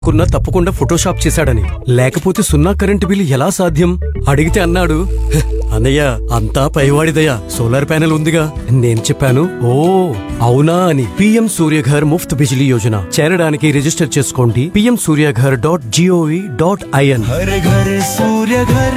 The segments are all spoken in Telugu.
కున్న తప్పకుండా ఫోటోషాప్ చేశాడని లేకపోతే సున్నా కరెంటు బిల్లు ఎలా సాధ్యం అడిగితే అన్నాడు "హ్, అన్నయ్య అంతా పైవాడిదయ్యా సోలార్ ప్యానెల్ ఉందిగా నేను చెప్పాను ఓ అవునా అని పిఎం సూర్యఘర్ ముఫ్త్ బిజిలీ యోజన చేరడానికి రిజిస్టర్ చేసుకోండి PM Suryaghar dot gov dot in Har Ghar Surya घर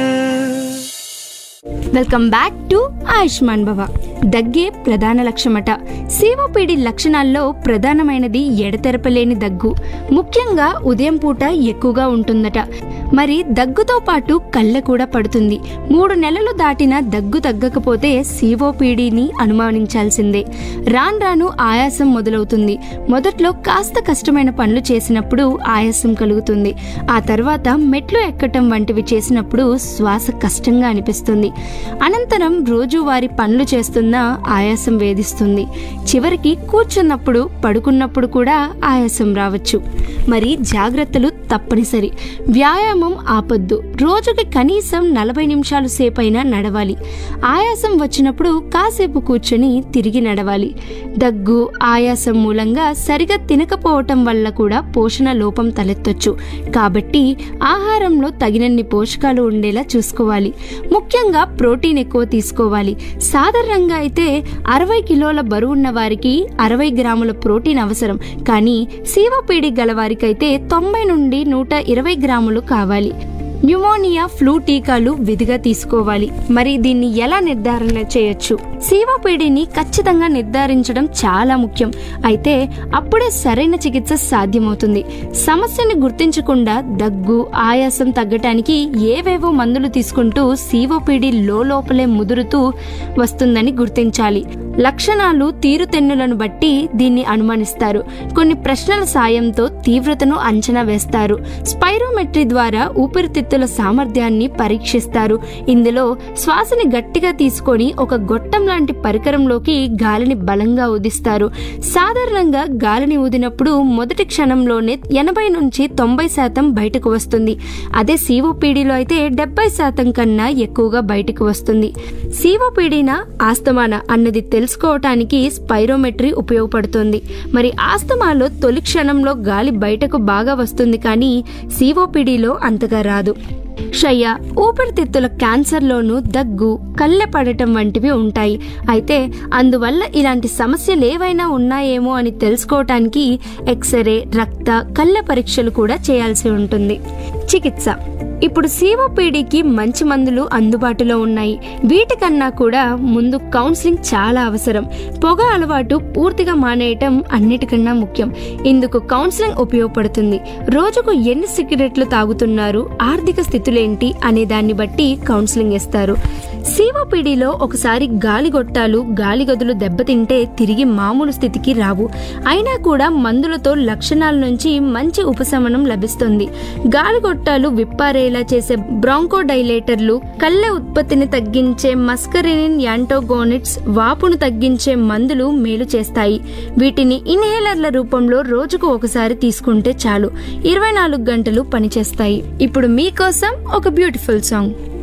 వెల్కమ్ బ్యాక్ టు ఆయుష్మాన్ భవ దగ్గే ప్రధాన లక్ష్యమట సిఓపిడి లక్షణాల్లో ప్రధానమైనది ఎడతెరపలేని దగ్గు ముఖ్యంగా ఉదయం పూట ఎక్కువగా ఉంటుందట మరి దగ్గుతో పాటు కళ్ళ కూడా పడుతుంది మూడు నెలలు దాటిన దగ్గు తగ్గకపోతే సిఓపిడిని అనుమానించాల్సిందే రాను రాను ఆయాసం మొదలవుతుంది మొదట్లో కాస్త కష్టమైన పనులు చేసినప్పుడు ఆయాసం కలుగుతుంది ఆ తర్వాత మెట్లు ఎక్కటం వంటివి చేసినప్పుడు శ్వాస కష్టంగా అనిపిస్తుంది అనంతరం రోజువారి పనులు చేస్తున్నా ఆయాసం వేధిస్తుంది చివరికి కూర్చున్నప్పుడు పడుకున్నప్పుడు కూడా ఆయాసం రావచ్చు మరి జాగ్రత్తలు తప్పనిసరి వ్యాయామం ఆపొద్దు రోజుకి కనీసం నలభై నిమిషాలు సేపైనా నడవాలి ఆయాసం వచ్చినప్పుడు కాసేపు కూర్చొని తిరిగి నడవాలి దగ్గు ఆయాసం మూలంగా సరిగా తినకపోవటం వల్ల కూడా పోషణ లోపం తలెత్తొచ్చు కాబట్టి ఆహారంలో తగినన్ని పోషకాలు ఉండేలా చూసుకోవాలి ముఖ్యంగా ప్రోటీన్ ఎక్కువ తీసుకోవాలి సాధారణంగా అయితే అరవై కిలోల బరువున్న వారికి అరవై గ్రాముల ప్రోటీన్ అవసరం కానీ సిఓపిడి గల వారికైతే తొంభై నుండి నూట ఇరవై గ్రాములు కావాలి న్యూమోనియా ఫ్లూ టీకాలు విధిగా తీసుకోవాలి మరి దీన్ని ఎలా నిర్ధారణ చేయొచ్చు సిఓపిడిని ఖచ్చితంగా నిర్ధారించడం చాలా ముఖ్యం అయితే అప్పుడే సరైన చికిత్స సాధ్యమవుతుంది సమస్యని గుర్తించకుండా దగ్గు ఆయాసం తగ్గటానికి ఏవేవో మందులు తీసుకుంటూ సిఓపిడి లోపలే ముదురుతూ వస్తుందని గుర్తించాలి లక్షణాలు తీరుతెన్నులను బట్టి దీన్ని అనుమానిస్తారు కొన్ని ప్రశ్నల సాయంతో తీవ్రతను అంచనా వేస్తారు స్పైరోమెట్రీ ద్వారా ఊపిరితిత్తుల సామర్థ్యాన్ని పరీక్షిస్తారు ఇందులో శ్వాసని గట్టిగా తీసుకొని ఒక గొట్టం లాంటి పరికరంలోకి గాలిని బలంగా ఊదిస్తారు సాధారణంగా గాలిని ఊదినప్పుడు మొదటి క్షణంలోనే ఎనభై నుంచి తొంభై శాతం బయటకు వస్తుంది అదే సిఓపిడిలో అయితే డెబ్బై శాతం కన్నా ఎక్కువగా బయటకు వస్తుంది సిఓపిడినా ఆస్తమానా అన్నది తెలుసుకోవటానికి స్పైరోమెట్రీ ఉపయోగపడుతుంది మరి ఆస్తమాలో తొలి క్షణంలో గాలి బయటకు బాగా వస్తుంది కానీ సిఓపిడిలో అంతగా రాదు క్షయ ఊపిరితిత్తుల క్యాన్సర్లోనూ దగ్గు కళ్ళె పడటం వంటివి ఉంటాయి అయితే అందువల్ల ఇలాంటి సమస్యలు ఏవైనా ఉన్నాయేమో అని తెలుసుకోవటానికి ఎక్స్రే రక్త కళ్ళ పరీక్షలు కూడా చేయాల్సి ఉంటుంది చికిత్స ఇప్పుడు సిఓపిడికి మంచి మందులు అందుబాటులో ఉన్నాయి వీటికన్నా కూడా ముందు కౌన్సిలింగ్ చాలా అవసరం పొగ అలవాటు పూర్తిగా మానేయటం అన్నిటికన్నా ముఖ్యం ఇందుకు కౌన్సిలింగ్ ఉపయోగపడుతుంది రోజుకు ఎన్ని సిగరెట్లు తాగుతున్నారు ఆర్థిక స్థితులేంటి అనే దాన్ని బట్టి కౌన్సిలింగ్ ఇస్తారు సిఓపిడిలో ఒకసారి గాలి గొట్టాలు గాలి గదులు దెబ్బతింటే తిరిగి మామూలు స్థితికి రావు అయినా కూడా మందులతో లక్షణాల నుంచి మంచి ఉపశమనం లభిస్తుంది గాలి గొట్టాలు విప్పారేలా చేసే బ్రాంకోడైలేటర్లు కళ్ళ ఉత్పత్తిని తగ్గించే మస్కరినిన్ యాంటోగోనిట్స్ వాపును తగ్గించే మందులు మేలు చేస్తాయి వీటిని ఇన్హేలర్ల రూపంలో రోజుకు ఒకసారి తీసుకుంటే చాలు ఇరవై నాలుగు గంటలు పనిచేస్తాయి ఇప్పుడు మీకోసం ఒక బ్యూటిఫుల్ సాంగ్